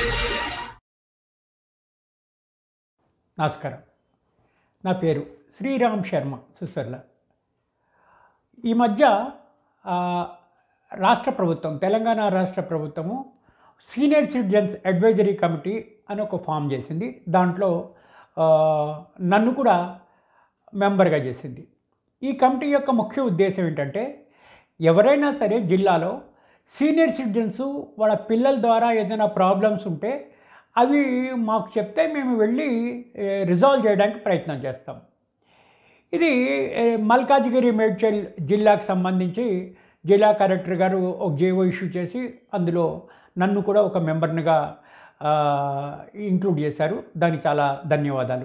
నమస్కారం నా పేరు శ్రీరామ్ శర్మ సుసర్ల ఈ మధ్య ఆ, రాష్ట్ర ప్రభుత్వం తెలంగాణ రాష్ట్ర ప్రభుత్వము సీనియర్ సిటిజన్స్ అడ్వైజరీ కమిటీ అని ఒక ఫామ్ చేసింది దాంట్లో ఆ, నన్ను కూడా మెంబర్గా చేసింది ఈ కమిటీ యొక్క ముఖ్య ఉద్దేశం ఏంటంటే ఎవరైనా సరే జిల్లాలో సీనియర్ సిటిజన్స్ వాళ్ళ పిల్లల ద్వారా ఏదైనా ప్రాబ్లమ్స్ ఉంటే అవి మాకు చెప్తే మేము వెళ్ళి రిజాల్వ్ చేయడానికి ప్రయత్నం చేస్తాం ఇది ఏ, మల్కాజ్గిరి మేడ్చల్ జిల్లాకు సంబంధించి జిల్లా కలెక్టర్ గారు ఒక జేఓ ఇష్యూ చేసి అందులో నన్ను కూడా ఒక మెంబర్నిగా ఇంక్లూడ్ చేశారు దానికి చాలా ధన్యవాదాలు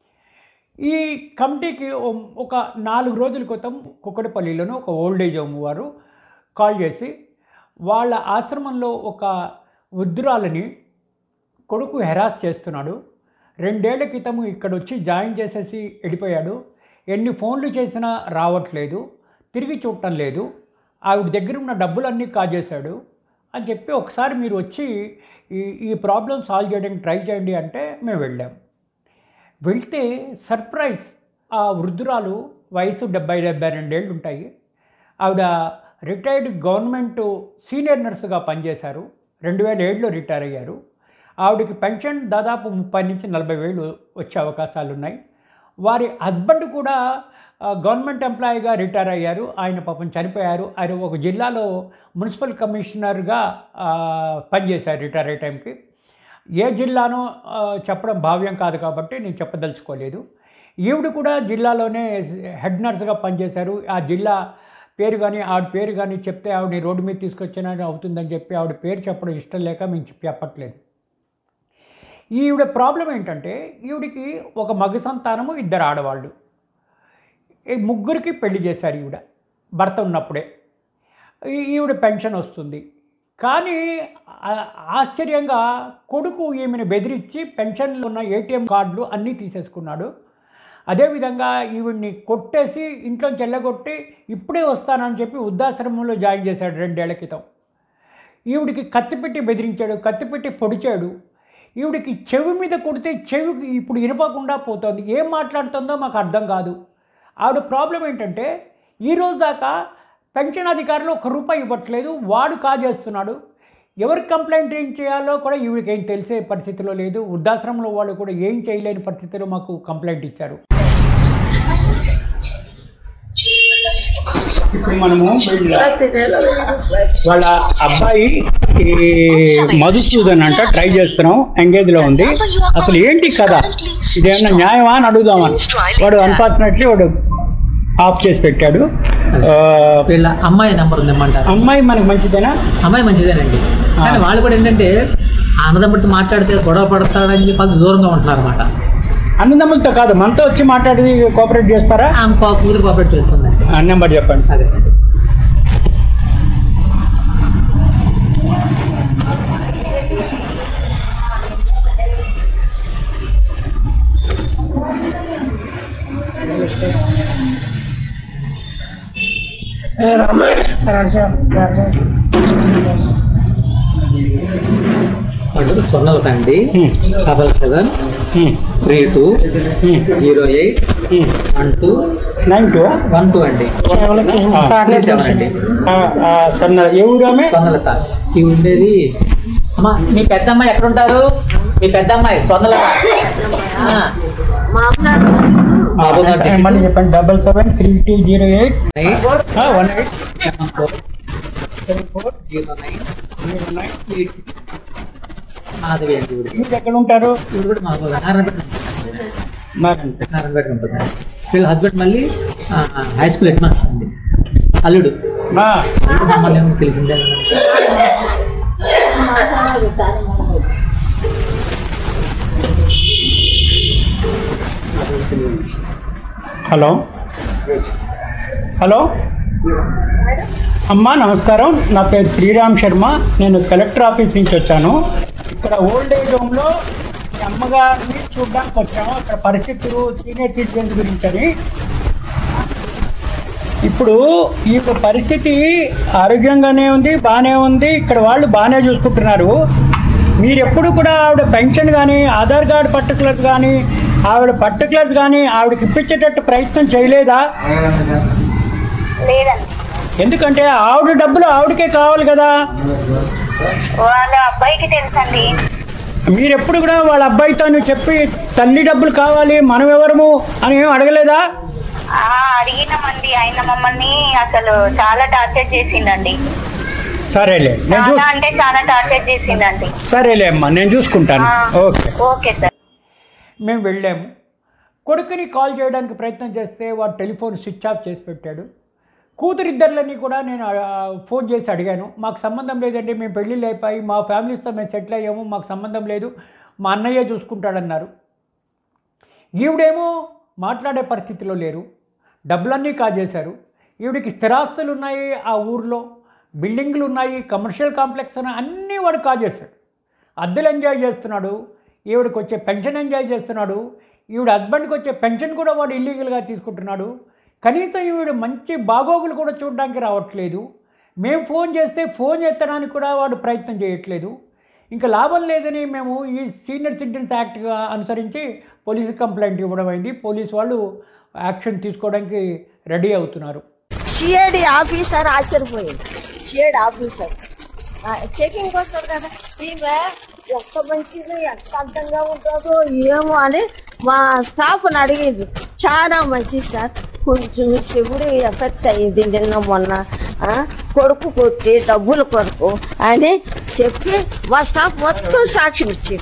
ఈ కమిటీకి ఓ- ఒక నాలుగు రోజుల క్రితం కుక్కడపల్లిలోని ఒక ఓల్డ్ ఏజ్ హోమ్ వారు కాల్ చేసి వాళ్ళ ఆశ్రమంలో ఒక వృద్ధురాలని కొడుకు హెరాస్ చేస్తున్నాడు రెండేళ్ల క్రితం ఇక్కడ వచ్చి జాయిన్ చేసేసి వెళ్ళిపోయాడు ఎన్ని ఫోన్లు చేసినా రావట్లేదు తిరిగి చూడటం లేదు ఆవిడ దగ్గర ఉన్న డబ్బులన్నీ కాజేశాడు అని చెప్పి ఒకసారి మీరు వచ్చి ఈ ఈ ప్రాబ్లం సాల్వ్ చేయడానికి ట్రై చేయండి అంటే మేము వెళ్ళాం వెళ్తే సర్ప్రైజ్ ఆ వృద్ధురాలు వయసు డెబ్బై డెబ్బై రెండేళ్ళు ఉంటాయి ఆవిడ రిటైర్డ్ గవర్నమెంట్ సీనియర్ నర్సుగా పనిచేశారు రెండు వేల ఏడులో రిటైర్ అయ్యారు ఆవిడకి పెన్షన్ దాదాపు ముప్పై నుంచి నలభై వేలు వచ్చే అవకాశాలు ఉన్నాయి వారి హస్బెండ్ కూడా ఆ, గవర్నమెంట్ ఎంప్లాయీగా రిటైర్ అయ్యారు ఆయన పాపం చనిపోయారు ఆయన ఒక జిల్లాలో మున్సిపల్ కమిషనర్గా ఆ, పనిచేశారు రిటైర్ అయ్యే టైంకి ఏ జిల్లానో ఆ, చెప్పడం భావ్యం కాదు కాబట్టి నేను చెప్పదలుచుకోలేదు ఈవిడ కూడా జిల్లాలోనే హెడ్ నర్స్గా పనిచేశారు ఆ జిల్లా పేరు కానీ ఆవిడ పేరు కానీ చెప్తే ఆవిడని రోడ్డు మీద తీసుకొచ్చినా అవుతుందని చెప్పి ఆవిడ పేరు చెప్పడం ఇష్టం లేక మేము చెప్పి చెప్పట్లేదు ఈవిడ ప్రాబ్లం ఏంటంటే ఈవిడికి ఒక మగ సంతానము ఇద్దరు ఆడవాళ్ళు ఈ ముగ్గురికి పెళ్లి చేశారు ఈవిడ భర్త ఉన్నప్పుడే ఈ- ఈవిడ పెన్షన్ వస్తుంది కానీ ఆ- ఆశ్చర్యంగా కొడుకు ఈమెను బెదిరించి పెన్షన్లో ఉన్న ఏటీఎం కార్డులు అన్నీ తీసేసుకున్నాడు అదేవిధంగా ఈవిడ్ని కొట్టేసి ఇంట్లోంచి వెళ్ళగొట్టి ఇప్పుడే వస్తానని చెప్పి వృద్ధాశ్రమంలో జాయిన్ చేశాడు రెండేళ్ల క్రితం ఈవిడికి కత్తిపెట్టి బెదిరించాడు కత్తిపెట్టి పొడిచాడు ఈవిడికి చెవి మీద కొడితే చెవి ఇప్పుడు ఇనపకుండా పోతుంది ఏం మాట్లాడుతుందో మాకు అర్థం కాదు ఆవిడ ప్రాబ్లం ఏంటంటే ఈ రోజు దాకా పెన్షన్ అధికారులు ఒక రూపాయి ఇవ్వట్లేదు వాడు కాజేస్తున్నాడు ఎవరికి కంప్లైంట్ ఏం చేయాలో కూడా ఈవిడికి ఏం తెలిసే పరిస్థితిలో లేదు వృద్ధాశ్రమంలో వాళ్ళు కూడా ఏం చేయలేని పరిస్థితిలో మాకు కంప్లైంట్ ఇచ్చారు ఇప్పుడు మనము వాళ్ళ అబ్బాయి ఈ మధుసూదన్ అంట ట్రై చేస్తున్నాం ఎంగేజ్ లో ఉంది అసలు ఏంటి కథ ఇదేమన్నా న్యాయమా అని అడుగుదామని వాడు అన్ఫార్చునేట్లీ వాడు ఆఫ్ చేసి పెట్టాడు ఆ, వీళ్ళ అమ్మాయి నెంబర్ ఉంది ఇమ్మంటారు అమ్మాయి మనకి మంచిదేనా అమ్మాయి మంచిదేనండి కానీ వాళ్ళు కూడా ఏంటంటే అన్నదమ్ముడితో మాట్లాడితే గొడవ పడతారని చెప్పి వాళ్ళు దూరంగా ఉంటున్నారు అనమాట అన్నదమ్ములతో కాదు మనతో వచ్చి మాట్లాడి కోఆపరేట్ చేస్తారా ఆమె పా- కూతురు కోఆపరేట్ చేస్తుందండి ఆ నెంబర్ చెప్పండి అదే వాళ్ళు సొన్నలు కండి hmm. Double seven hmm. Three two hmm. Zero eight hmm. One two nine two one two అండి త్రీ సెవెన్ అండి సన్న ఏ ఊరు ఆమె స్వర్ణలత ఇవి ఉండేది అమ్మా మీ పెద్దమ్మాయి ఎక్కడ ఉంటారు మీ పెద్దమ్మాయి స్వర్ణలత ఆ, బాబు గారు ఆ, మళ్ళీ చెప్పండి double seven three two zero eight nine one eight seven four seven four zero nine zero nine eight six Madhavi అండి ఇవిడికి మీరు ఎక్కడ ఉంటారు ఇవిడు కూడా మాకు నారాయణపేట మరి నారాయణపేట ఉంటుంది వీళ్ళ హస్బెండ్ మళ్ళీ ఆ, హై స్కూల్ హెడ్ మాస్టర్ అండి అల్లుడు మా అల్లుడు సంబంధం తెలిసిందే హలో హలో అమ్మా నమస్కారం నా పేరు శ్రీరామ్ శర్మ నేను కలెక్టర్ ఆఫీస్ నుంచి వచ్చాను ఇక్కడ ఓల్డ్ ఏజ్ హోమ్లో మీ అమ్మగారిని చూడడానికి వచ్చాము అక్కడ పరిస్థితులు సీనియర్ సిటిజన్స్ గురించి అని ఇప్పుడు ఈ పరిస్థితి ఆరోగ్యంగానే ఉంది బాగానే ఉంది ఇక్కడ వాళ్ళు బాగానే చూసుకుంటున్నారు మీరు ఎప్పుడు కూడా ఆవిడ పెన్షన్ కానీ ఆధార్ కార్డు పర్టికులర్స్ కానీ ఆవిడ పర్టికులర్స్ కానీ ఆవిడకి ఇప్పించేటట్టు ప్రయత్నం చేయలేదా లేదండి ఎందుకంటే ఆవిడ డబ్బులు ఆవిడకే కావాలి కదా వాళ్ళ అబ్బాయికి తెలుసండి మీరు ఎప్పుడు కూడా వాళ్ళ అబ్బాయితో చెప్పి తల్లి డబ్బులు కావాలి మనం ఎవరము అని ఏం అడగలేదా ఆ, అడిగినామండి ఆయన మమ్మల్ని అసలు చాలా టార్చర్ చేసిండండి సరేలే నేను చూ చాలా అంటే చాలా టార్చర్ చేసిండండి సరేలే అమ్మా నేను చూసుకుంటాను ఆ, ఓకే ఓకే సార్ మేము వెళ్ళాము కొడుకుని కాల్ చేయడానికి ప్రయత్నం చేస్తే వాడు టెలిఫోన్ స్విచ్ ఆఫ్ చేసి పెట్టాడు కూతురిద్దర్లని కూడా నేను ఆ, ఫోన్ చేసి అడిగాను మాకు సంబంధం లేదండి మేము పెళ్ళిళ్ళు అయిపోయి మా ఫ్యామిలీస్తో మేము సెటిల్ అయ్యాము మాకు సంబంధం లేదు మా అన్నయ్య చూసుకుంటాడన్నారు ఈవిడేమో మాట్లాడే పరిస్థితిలో లేరు డబ్బులన్నీ కాజేశారు ఈవిడికి స్థిరాస్తులు ఉన్నాయి ఆ ఊర్లో బిల్డింగ్లు ఉన్నాయి కమర్షియల్ కాంప్లెక్స్ ఉన్నాయి అన్నీ వాడు కాజేశాడు అద్దెలు ఎంజాయ్ చేస్తున్నాడు ఈవిడికి వచ్చే పెన్షన్ ఎంజాయ్ చేస్తున్నాడు ఈవిడ హస్బెండ్కి వచ్చే పెన్షన్ కూడా వాడు ఇల్లీగల్గా తీసుకుంటున్నాడు కనీసం ఈవిడ మంచి బాగోగులు కూడా చూడడానికి రావట్లేదు మేము ఫోన్ చేస్తే ఫోన్ ఎత్తడానికి కూడా వాడు ప్రయత్నం చేయట్లేదు ఇంకా లాభం లేదని మేము ఈ సీనియర్ సిటిజన్స్ యాక్ట్గా అనుసరించి పోలీసు కంప్లైంట్ ఇవ్వడం అయింది పోలీసు వాళ్ళు యాక్షన్ తీసుకోవడానికి రెడీ అవుతున్నారు సిఐడి ఆఫీసర్ ఆశ్చర్యపోయింది సిఐడి ఆఫీసర్ ఆ, చెకింగ్ వస్తుంది కదా ఈమె ఎంత మంచిది ఎంత అర్థంగా ఉంటుందో ఏమో అని మా స్టాఫ్ని అడిగింది చాలా మంచిది సార్ కొంచెం శివుడు ఎఫెక్ట్ అయ్యింది నిన్న మొన్న ఆ, కొడుకు కొట్టి డబ్బుల కొరకు అని చెప్పి మా స్టాఫ్ మొత్తం సాక్ష్యం ఇచ్చింది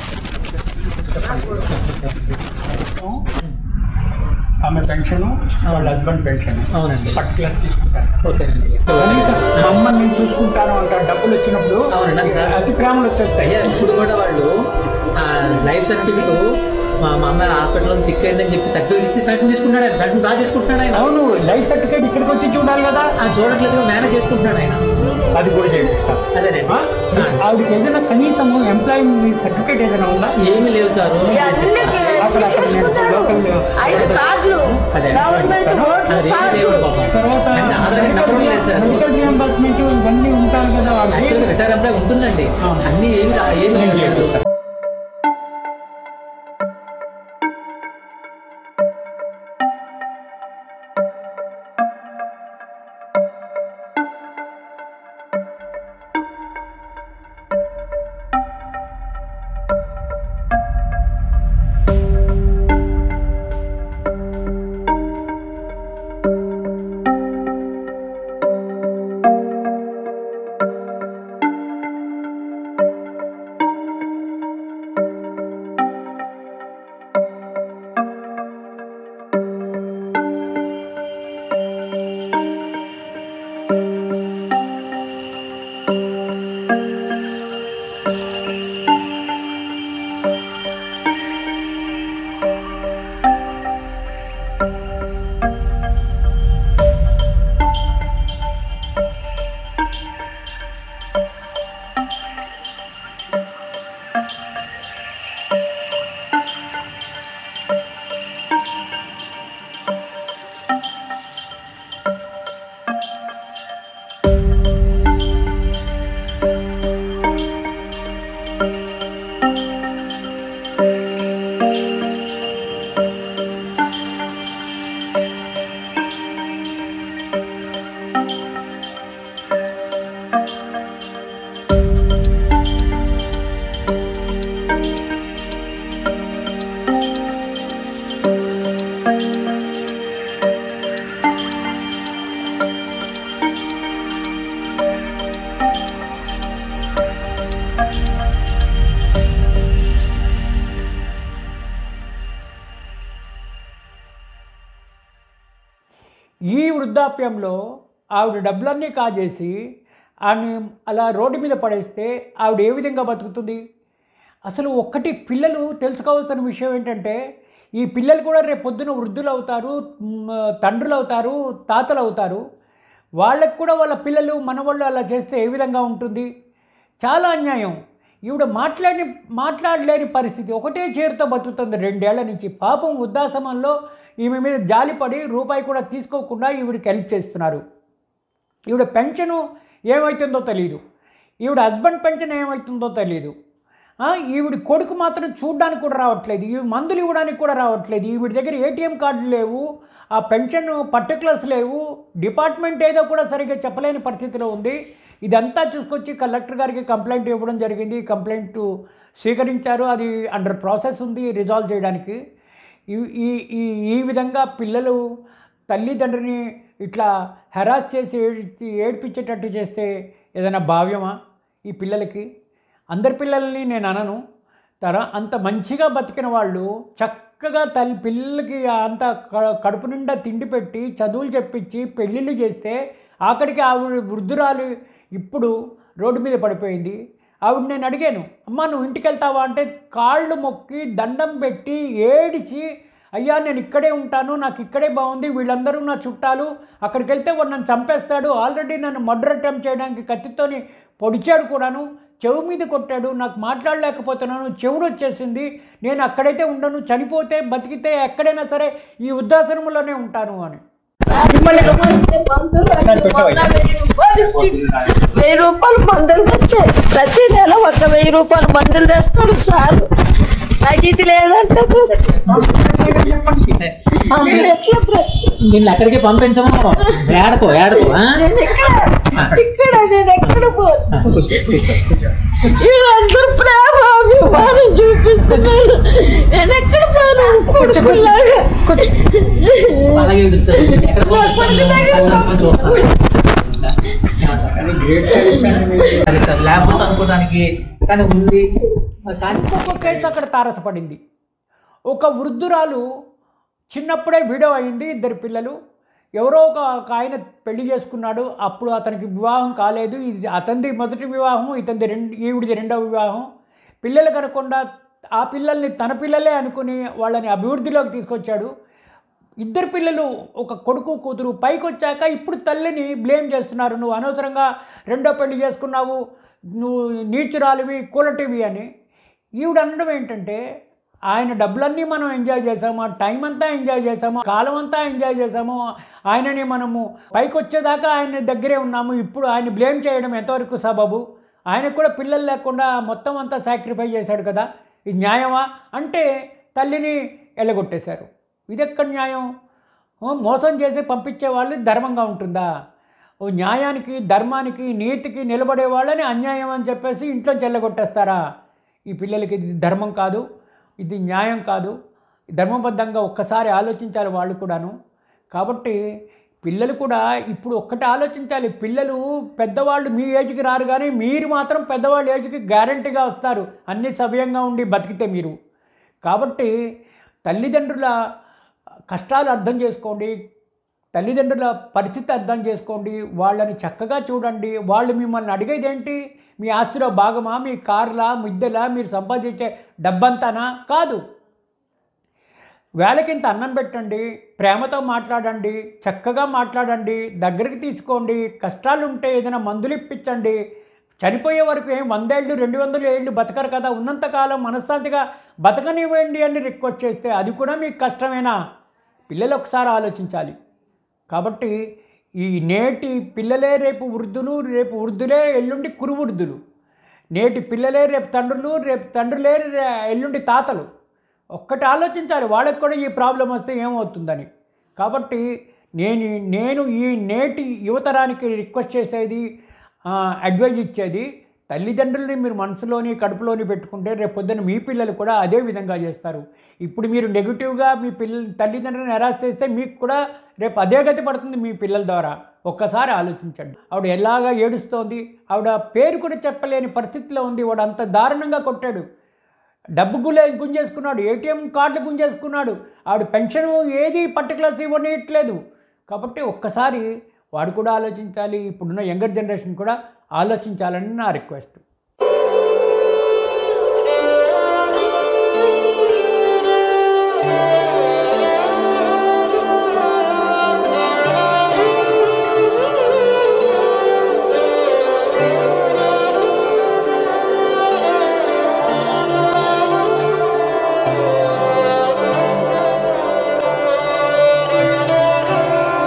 ఆమె పెన్షన్ వాళ్ళ హస్బెండ్ పెన్షన్ అవునండి పర్టికులర్ తీసుకుంటారు ఓకేనండి కనీసం మా అమ్మని నేను చూసుకుంటాను అంటారు డబ్బులు వచ్చినప్పుడు అవునండి, అది సార్. అతి ప్రేమలు వచ్చేస్తాయి అయ్యా ఇప్పుడు కూడా వాళ్ళు లైఫ్ సర్టిఫికెట్ మా మా అమ్మాయి హాస్పిటల్లో సిక్ అయిందని చెప్పి సర్టిఫికెట్ ఇచ్చి పెన్షన్ తీసుకుంటున్నాడు ఆయన పెన్షన్ బాగా చేసుకుంటున్నాడు ఆయన అవును లైఫ్ సర్టిఫికేట్ ఇక్కడికి వచ్చి చూడాలి కదా ఆ చూడట్లేదుగా మేనేజ్ చేసుకుంటున్నాడు ఆయన అది కూడా చేపిస్తాం అదేనండి ఆ? ఆవిడకి ఏదైనా కనీసం ఎంప్లాయ్మెంట్ సర్టిఫికేట్ ఏదైనా ఉందా ఏమీ లేవు సార్ అన్ని తీసేసుకున్నారు ఐదు కార్డులు అదే. గవర్నమెంట్ ఓట్లు అది కార్డులు దేవుడు పాపం తర్వాత అంటే ఆధార్ నెంబర్ లేదు సార్ మెడికల్ రియంబర్స్మెంట్ ఇవన్నీ ఉంటాయి కదా వాళ్ళకి యాక్చువల్గా రిటైర్ ఎంప్లాయ్ ఉంటుందండి ఆ. అన్ని ఏమి రా- ఏమి నేను లేదు చేపిస్తాను. ఈ వృద్ధాప్యంలో ఆవిడ డబ్బులన్నీ కాజేసి ఆమె అలా రోడ్డు మీద పడేస్తే ఆవిడ ఏ విధంగా బతుకుతుంది అసలు ఒక్కటి పిల్లలు తెలుసుకోవాల్సిన విషయం ఏంటంటే ఈ పిల్లలు కూడా రేపు పొద్దున వృద్ధులు అవుతారు మ్, తండ్రులు అవుతారు తాతలు అవుతారు వాళ్ళకు కూడా వాళ్ళ పిల్లలు మనవాళ్ళు అలా చేస్తే ఏ విధంగా ఉంటుంది చాలా అన్యాయం ఈవిడ మాట్లాడి మాట్లాడలేని పరిస్థితి ఒకటే చేరుతో బతుకుతుంది రెండేళ్ల నుంచి పాపం వృద్ధాశ్రమంలో ఈమె మీద జాలిపడి రూపాయి కూడా తీసుకోకుండా ఈవిడికి హెల్ప్ చేస్తున్నారు ఈవిడ పెన్షను ఏమవుతుందో తెలియదు ఈవిడ హస్బెండ్ పెన్షన్ ఏమవుతుందో తెలియదు ఆ, ఈవిడ కొడుకు మాత్రం చూడడానికి కూడా రావట్లేదు ఈ మందులు ఇవ్వడానికి కూడా రావట్లేదు ఈవిడ దగ్గర ఏటీఎం కార్డులు లేవు ఆ పెన్షన్ పర్టికులర్స్ లేవు డిపార్ట్మెంట్ ఏదో కూడా సరిగ్గా చెప్పలేని పరిస్థితిలో ఉంది ఇదంతా చూసుకొచ్చి కలెక్టర్ గారికి కంప్లైంట్ ఇవ్వడం జరిగింది కంప్లైంట్ స్వీకరించారు అది అండర్ ప్రాసెస్ ఉంది రిజాల్వ్ చేయడానికి ఈ- ఈ ఈ ఈ విధంగా పిల్లలు తల్లిదండ్రిని ఇట్లా హెరాస్ చేసి ఏడ్చి ఏడ్పించేటట్టు చేస్తే ఏదైనా భావ్యమా ఈ పిల్లలకి అందరి పిల్లల్ని నేను అనను తర అంత మంచిగా బతికిన వాళ్ళు చక్కగా తల్లి పిల్లలకి అంత క- కడుపు నిండా తిండి పెట్టి చదువులు చెప్పించి పెళ్ళిళ్ళు చేస్తే ఆఖరికి ఆవిడ వృద్ధురాలు ఇప్పుడు రోడ్డు మీద పడిపోయింది ఆవిడ నేను అడిగాను అమ్మా నువ్వు ఇంటికి వెళ్తావా అంటే కాళ్ళు మొక్కి దండం పెట్టి ఏడిచి అయ్యా నేను ఇక్కడే ఉంటాను నాకు ఇక్కడే బాగుంది వీళ్ళందరూ నా చుట్టాలు అక్కడికి వెళ్తే వాడు నన్ను చంపేస్తాడు ఆల్రెడీ నన్ను మర్డర్ అటెంప్ట్ చేయడానికి కత్తితోని పొడిచాడు కూడాను చెవు మీద కొట్టాడు నాకు మాట్లాడలేకపోతున్నాను చెవుడు వచ్చేసింది నేను అక్కడైతే ఉండను చనిపోతే బతికితే ఎక్కడైనా సరే ఈ వృద్ధాశ్రమంలోనే ఉంటాను అని వెయ్యి రూపాయలు మందులు తెచ్చాయి ప్రతి నెల ఒక వెయ్యి రూపాయలు మందులు తెస్తాడు సార్ నాకు ఇది లేదంటే నేను ఎట్లా బ్రతి- నిన్ను అక్కడికి పంపించము ఏడకో ఏడకో ఆ? నేను ఇక్కడ ఇక్కడ నేను ఎక్కడ పోను వీళ్ళందరూ ప్రేమ అభిమానం చూపిస్తున్నారు నేను ఎక్కడ పోను కొడుకులాగా అలాగే ఏడుస్తాడు. ఎక్కడ పంపిస్తాను? అది కాదు, లేకపోతే అనుకోవడానికి కానీ ఉంది మరి కానీ ఇంకొక కేసు అక్కడ తారసపడింది ఒక వృద్ధురాలు చిన్నప్పుడే వీడియో అయింది ఇద్దరు పిల్లలు ఎవరో ఒక ఒక ఆయన పెళ్లి చేసుకున్నాడు అప్పుడు అతనికి వివాహం కాలేదు ఇది అతనిది మొదటి వివాహం ఇతనిది రెండు ఈవిడిది రెండవ వివాహం పిల్లలు కనకుండా ఆ పిల్లల్ని తన పిల్లలే అనుకుని వాళ్ళని అభివృద్ధిలోకి తీసుకొచ్చాడు ఇద్దరు పిల్లలు ఒక కొడుకు కూతురు పైకి వచ్చాక ఇప్పుడు తల్లిని బ్లేమ్ చేస్తున్నారు నువ్వు అనవసరంగా రెండో పెళ్లి చేసుకున్నావు నువ్వు నీచురాలివి కూలటివి అని ఈవిడ అనడం ఏంటంటే ఆయన డబ్బులన్నీ మనం ఎంజాయ్ చేసాము ఆ టైం అంతా ఎంజాయ్ చేసాము కాలం అంతా ఎంజాయ్ చేసాము ఆయనని మనము పైకి వచ్చేదాకా ఆయన దగ్గరే ఉన్నాము ఇప్పుడు ఆయన బ్లేమ్ చేయడం ఎంతవరకు సబబు ఆయనకు కూడా పిల్లలు లేకుండా మొత్తం అంతా సాక్రిఫై చేశాడు కదా ఇది న్యాయమా అంటే తల్లిని ఎల్లగొట్టేశారు ఇది ఎక్కడ న్యాయం ఓ, మోసం చేసి పంపించే వాళ్ళు ధర్మంగా ఉంటుందా ఓ న్యాయానికి ధర్మానికి నీతికి నిలబడే వాళ్ళని అన్యాయం అని చెప్పేసి ఇంట్లో చెల్లగొట్టేస్తారా ఈ పిల్లలకి ఇది ధర్మం కాదు ఇది న్యాయం కాదు ధర్మబద్ధంగా ఒక్కసారి ఆలోచించాలి వాళ్ళు కూడాను కాబట్టి పిల్లలు కూడా ఇప్పుడు ఒక్కటి ఆలోచించాలి పిల్లలు పెద్దవాళ్ళు మీ ఏజ్కి రారు కానీ మీరు మాత్రం పెద్దవాళ్ళ ఏజ్కి గ్యారంటీగా వస్తారు అన్ని సవ్యంగా ఉండి బతికితే మీరు కాబట్టి తల్లిదండ్రుల కష్టాలు అర్థం చేసుకోండి తల్లిదండ్రుల పరిస్థితి అర్థం చేసుకోండి వాళ్ళని చక్కగా చూడండి వాళ్ళు మిమ్మల్ని అడిగేది ఏంటి మీ ఆస్తిలో భాగమా మీ కార్లా మిద్దెలా మీరు సంపాదించే డబ్బంతానా కాదు వేళకింత అన్నం పెట్టండి ప్రేమతో మాట్లాడండి చక్కగా మాట్లాడండి దగ్గరికి తీసుకోండి కష్టాలు ఉంటే ఏదైనా మందులు ఇప్పించండి చనిపోయే వరకు ఏం వందేళ్ళు రెండు వందల ఏళ్ళు బతకరు కదా ఉన్నంతకాలం మనశ్శాంతిగా బతకనివ్వండి అని రిక్వెస్ట్ చేస్తే అది కూడా మీకు కష్టమేనా పిల్లలు ఒకసారి ఆలోచించాలి కాబట్టి ఈ నేటి పిల్లలే రేపు వృద్ధులు రేపు వృద్ధులే ఎల్లుండి కురువృద్ధులు నేటి పిల్లలే రేపు తండ్రులు రేపు తండ్రులే రే- ఎల్లుండి తాతలు ఒక్కటి ఆలోచించాలి వాళ్ళకి కూడా ఈ ప్రాబ్లం వస్తే ఏమవుతుందని కాబట్టి నేను నేను ఈ నేటి యువతరానికి రిక్వెస్ట్ చేసేది ఆ, అడ్వైజ్ ఇచ్చేది తల్లిదండ్రుల్ని మీరు మనసులోని కడుపులోని పెట్టుకుంటే రేపు పొద్దున్న మీ పిల్లలు కూడా అదే విధంగా చేస్తారు ఇప్పుడు మీరు నెగిటివ్గా మీ పిల్లల తల్లిదండ్రులను హెరాస్ చేస్తే మీకు కూడా రేపు అదే గతి పడుతుంది మీ పిల్లల ద్వారా ఒక్కసారి ఆలోచించండి ఆవిడ ఎలాగా ఏడుస్తోంది ఆవిడ పేరు కూడా చెప్పలేని పరిస్థితిలో ఉంది వాడు అంత దారుణంగా కొట్టాడు డబ్బు గులే గుంజేసుకున్నాడు ఏటీఎం కార్డులు గుంజేసుకున్నాడు ఆవిడ పెన్షన్ ఏది పర్టికులర్స్ ఇవ్వనియట్లేదు కాబట్టి ఒక్కసారి వాడు కూడా ఆలోచించాలి ఇప్పుడున్న యంగర్ జనరేషన్ కూడా ఆలోచించాలని నా రిక్వెస్ట్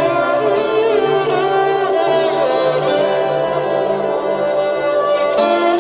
ఆ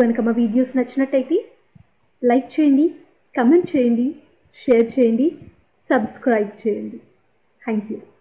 కనుక మా వీడియోస్ నచ్చినట్టయితే లైక్ చేయండి కమెంట్ చేయండి షేర్ చేయండి సబ్స్క్రైబ్ చేయండి థ్యాంక్ యూ